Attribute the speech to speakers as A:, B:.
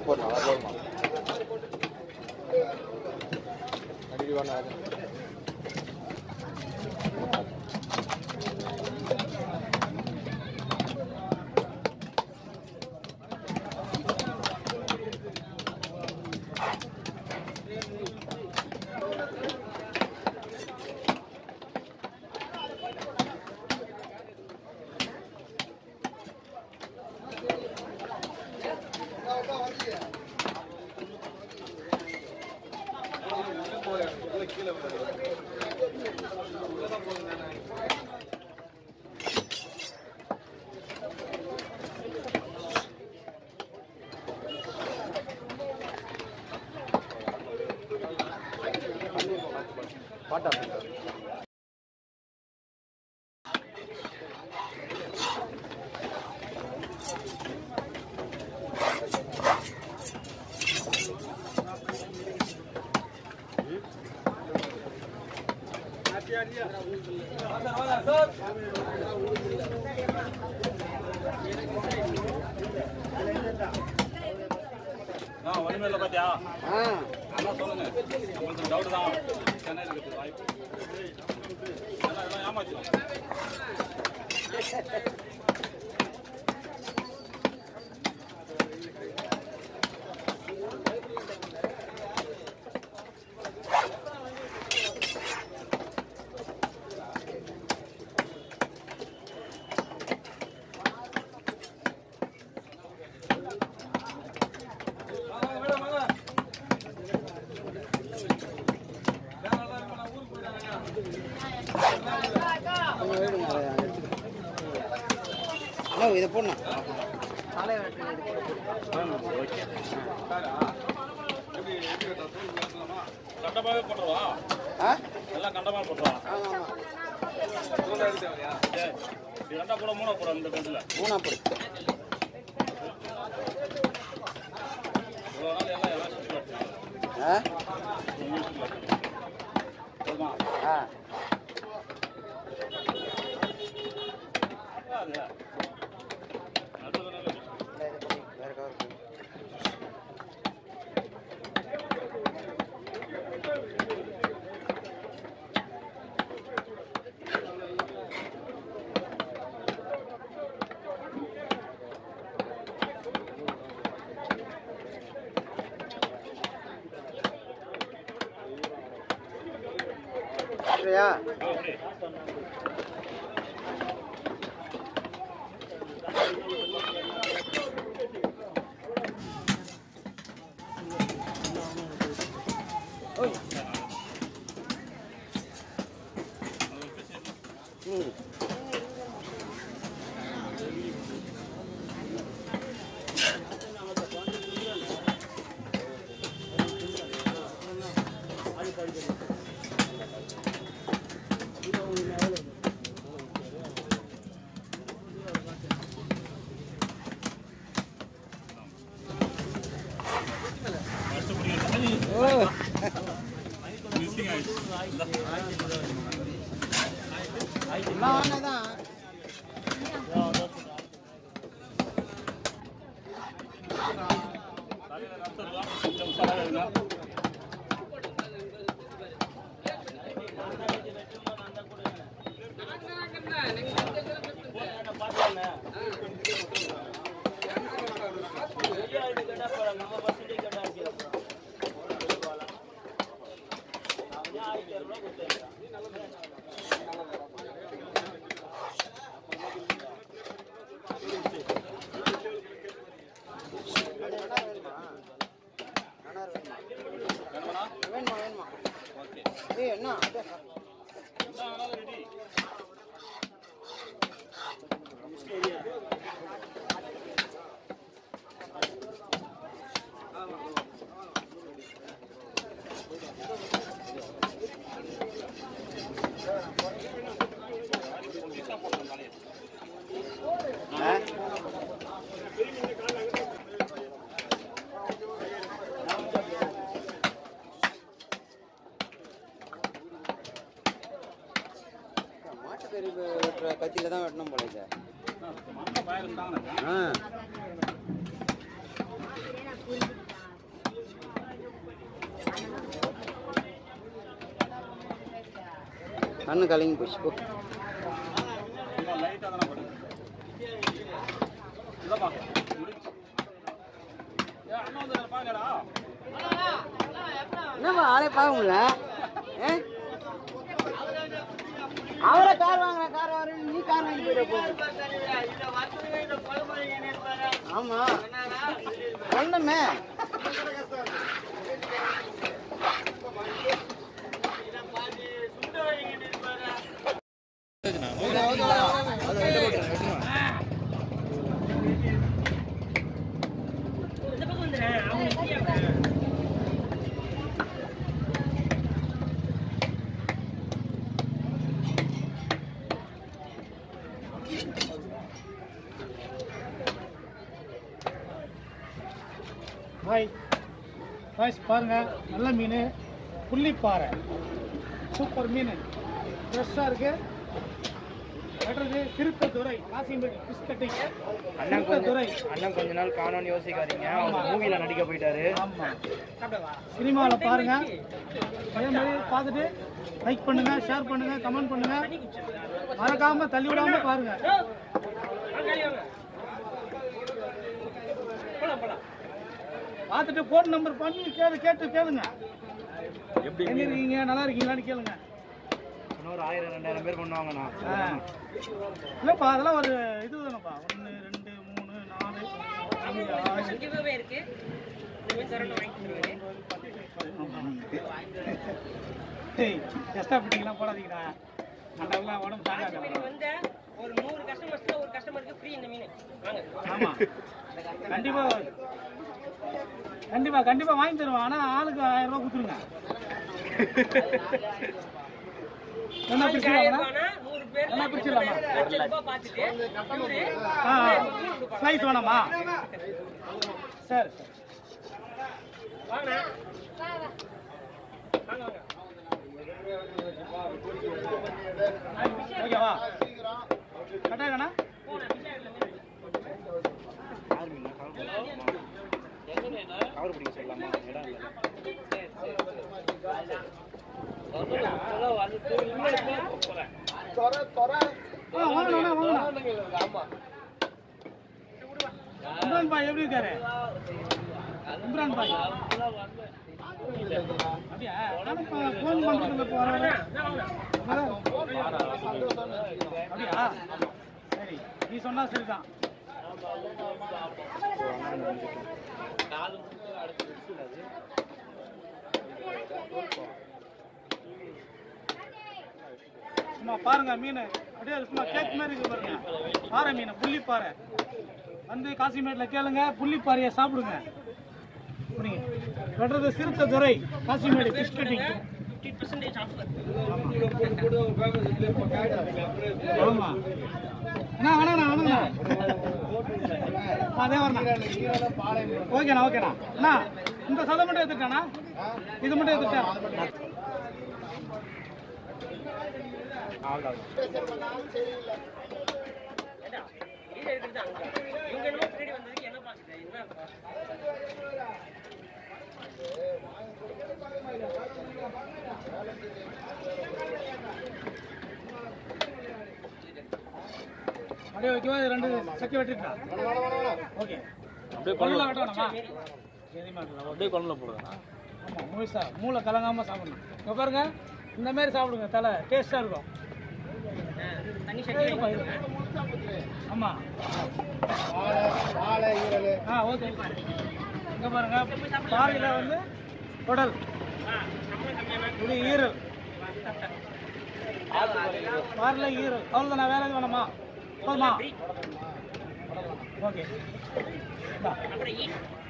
A: போடணும் வரலாமா அடிக்கடி வாங்க பாட்டா
B: ஆ ஒண்ணுமே இல்லை பாத்தியா
A: ஆ
B: அதான் சொல்லுங்க உங்களுக்கு டவுட் தான் சென்னையில் இருக்குது வாய்ப்பு எல்லாம் எல்லாம் ஏமாத்திடும்
A: கொஞ்சம் வேடுங்க அதை எடுத்துட்டு அண்ணா இதை போடணும்
B: கண்டமாவே போட்டுருவா
A: ஆ
B: எல்லாம் கண்டமாக போட்டுருவா
A: ஆமாம் ஆமாம்
B: சரி இது ரெண்டா போட மூணா போட இந்த பெஞ்சில்
A: மூணா போடு
B: இவ்வளோ நாள் எல்லாம் எல்லாம் சுற்றி காட்டுறேன்
A: ஆ
B: போதுமா
A: ஆ
B: அது அடுத்தது நல்லது.
A: வேறு கவர் போடு. சரியா
B: அப்படி
A: ம்
B: அடுத்து பிடிக்கிறது.
A: ஓ
B: Missing ஆயிடுச்சு. இந்தா.
A: எல்லாம் வாங்க தான்
B: தலையில நடத்துறதா? கொஞ்சம் உஷாரா இருங்க. வேணுமாண்ணா?
A: வேணுமா வேணுமா
B: ஓகே.
A: ஏய் என்ன அப்படியே
B: என்ன ஆனாலும் ரெடி. பொடிசா போடணும் தலையை.
A: ஆ மாட்டுக்கறி வெட்டுற கத்தியில தான் வெட்டணும் போல இது
B: மண்ணை பயர் தாங்க
A: ஆ கண்ணு கலங்கி போச்சு போ
B: இன்னும் லைட்டாக தானே போடுங்க இல்லைப்பா முடிச்சு ஏ அண்ணா வந்து பாக்கடா
A: என்னப்பா ஆளே பார்க்க முடியல ஏ? அவரை கார் வாங்குற கார் வாங்குற நீ கார் வாங்கி போயிட போகுது ஆமா சொன்னமே
C: ஹாய் ஹாய்ஸ் பாருங்க நல்ல மீன் புள்ளிப்பாறை சூப்பர் மீன் ஃப்ரெஷ்ஷாக இருக்கு கட்டுறது திருப்பத்துறை காசிம்பேட்டை பிஸ்கட்டிங் திருப்பத்துறை
A: அண்ணன் கொஞ்ச நாள் காணோன்னு யோசிக்காதீங்க அவர் மூவில நடிக்க போயிட்டாரு
C: ஆமாம் சினிமாவில் பாருங்க அதே மாதிரி பார்த்துட்டு லைக் பண்ணுங்க ஷேர் பண்ணுங்க கமெண்ட் பண்ணுங்க மறக்காம தள்ளி விடாம பாருங்க பார்த்துட்டு ஃபோன் நம்பர் பண்ணி கேளு கேட்டு கேளுங்க எங்க இருக்கீங்க நல்லா இருக்கீங்களான்னு கேளுங்க
A: இன்னொரு ஆயிரம் ரெண்டாயிரம் பேர் பண்ணுவாங்கண்ணா
C: ஆ. இல்லைப்பா அதெல்லாம் ஒரு இது தானேப்பா ஒன்று ரெண்டு மூணு நாலு அஞ்சு ஆறு ஏய் எக்ஸ்ட்ரா பிட்டிங்கெல்லாம் போடாதீங்கடா அதெல்லாம் உடம்பு தாங்காது
D: வந்த ஒரு நூறு கஸ்டமர்ஸ்ல ஒரு கஸ்டமருக்கு ஃப்ரீ இந்த மீன் வாங்க
C: ஆமா கண்டிப்பா கண்டிப்பா கண்டிப்பா வாங்கி தருவோம் ஆனா ஆளுக்கு ஆயிரம் ரூபாய் கொடுத்துருங்க என்ன பிரிச்சுலாமா
D: ஆனா நூறு பேர்
C: என்ன பிரிச்சுலாமா
D: லட்ச ரூபாய் பார்த்துட்டு நூறு
C: ஆ ஸ்லைஸ் வேணாமா சரி
D: வாங்கண்ணா வாங்க வாங்க
C: ஓகேவா கட்டாகண்ணா
A: கவர் பிடிக்க சொல்லலாமா இடம் இல்லை
C: ஆ வாங்கண்ணா வாங்கண்ணா இம்ரான் பாய் எப்படி இருக்காரு இம்ரான் பாய் அப்படியா நானும் ஃபோன் பண்ணுறதுல போகிறேன் அப்படியா சரி நீ சொன்னா சரிதான் சும்மா பாருங்க மீன் அப்படியே சும்மா கேக் மாதிரி இருக்கு பாருங்க பாறை மீன் புள்ளிப்பாறை வந்து காசிமேட்டில் கேளுங்க புள்ளிப்பாறையை சாப்பிடுங்க புரியுங்க வெட்டுறது சிறுத்தை துறை Kasimedu fish cutting
D: fifty percentage offer
C: ஆமா அண்ணா வேணாண்ணா வேணாண்ணா அதே வரண்ணா ஓகேண்ணா ஓகேண்ணா அண்ணா இந்த சதம் மட்டும் எடுத்துட்டாண்ணா இது மட்டும் எடுத்துட்டேன்
D: ஏண்டா இது எடுக்கிறது அங்க இவங்க என்னமோ பின்னாடி வந்ததுக்கு என்ன பாக்குது என்ன
C: அப்படியே ஓகேவா இது ரெண்டு சக்கி வெட்டிட்டா ஓகே
B: அப்படியே
C: கொள்ளல வெட்டணுமா எதுவுமே வெட்டல
B: அப்படியே குழந்தை போடுறேன்
C: ஆமாம் முழுசா மூளை கலங்காம சாப்பிடணும் இங்க பாருங்க இந்த மாதிரி சாப்பிடுங்க தலை டேஸ்டா இருக்கும்
D: தண்ணி சட்டி
C: ஆமா ஆ ஓகே இங்க பாருங்க பாறையில வந்து குடல் இது ஈரல் பாறையில ஈரல் அவ்வளோதான் வேற எதுவும் வேணாமா போதுமா ஓகே இந்தா.
D: அப்புறம் ஈ